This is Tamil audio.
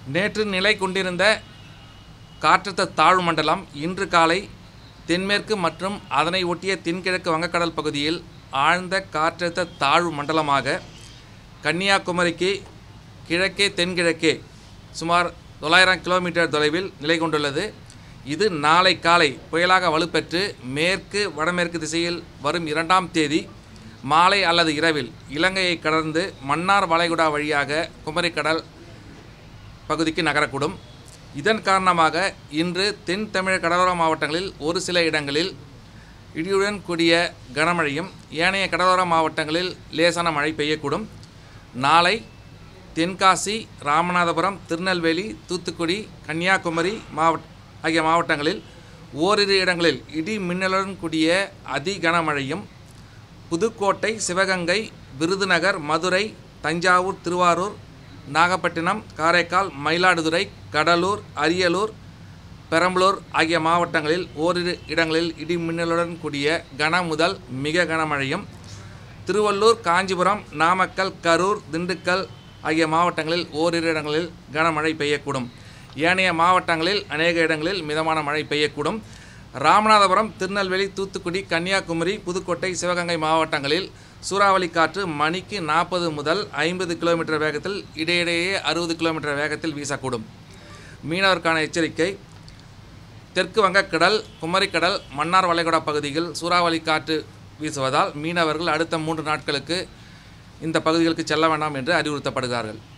நேற்று நிலை கொண்டிருந்த காற்றழுத்த தாழ்வு மண்டலம் இன்று காலை தென்மேற்கு மற்றும் அதனை ஒட்டிய தென்கிழக்கு வங்கக்கடல் பகுதியில் ஆழ்ந்த காற்றழுத்த தாழ்வு மண்டலமாக கன்னியாகுமரிக்கு கிழக்கே தென்கிழக்கே சுமார் தொள்ளாயிரம் கிலோமீட்டர் தொலைவில் நிலை கொண்டுள்ளது இது நாளை காலை புயலாக வலுப்பெற்று மேற்கு வடமேற்கு திசையில் வரும் இரண்டாம் தேதி மாலை அல்லது இரவில் இலங்கையை கடந்து மன்னார் வளைகுடா வழியாக குமரிக்கடல் பகுதிக்கு நகரக்கூடும் இதன் காரணமாக இன்று தென் தமிழக கடலோர மாவட்டங்களில் ஒரு சில இடங்களில் இடியுடன் கூடிய கனமழையும் ஏனைய கடலோர மாவட்டங்களில் லேசான மழை பெய்யக்கூடும் நாளை தென்காசி ராமநாதபுரம் திருநெல்வேலி தூத்துக்குடி கன்னியாகுமரி மாவட்ட ஆகிய மாவட்டங்களில் ஓரிரு இடங்களில் இடி மின்னலுடன் கூடிய அதி கனமழையும் புதுக்கோட்டை சிவகங்கை விருதுநகர் மதுரை தஞ்சாவூர் திருவாரூர் நாகப்பட்டினம் காரைக்கால் மயிலாடுதுறை கடலூர் அரியலூர் பெரம்பலூர் ஆகிய மாவட்டங்களில் ஓரிரு இடங்களில் இடி மின்னலுடன் கூடிய கன முதல் மிக கனமழையும் திருவள்ளூர் காஞ்சிபுரம் நாமக்கல் கரூர் திண்டுக்கல் ஆகிய மாவட்டங்களில் ஓரிரு இடங்களில் கனமழை பெய்யக்கூடும் ஏனைய மாவட்டங்களில் அநேக இடங்களில் மிதமான மழை பெய்யக்கூடும் ராமநாதபுரம் திருநெல்வேலி தூத்துக்குடி கன்னியாகுமரி புதுக்கோட்டை சிவகங்கை மாவட்டங்களில் சூறாவளி காற்று மணிக்கு நாற்பது முதல் ஐம்பது கிலோமீட்டர் வேகத்தில் இடையிடையே அறுபது கிலோமீட்டர் வேகத்தில் வீசக்கூடும் மீனவருக்கான எச்சரிக்கை தெற்கு வங்கக்கடல் குமரிக்கடல் மன்னார் வளைகுடா பகுதியில் சூறாவளி காற்று வீசுவதால் மீனவர்கள் அடுத்த மூன்று நாட்களுக்கு இந்த பகுதிகளுக்கு செல்ல வேண்டாம் என்று அறிவுறுத்தப்படுகிறார்கள்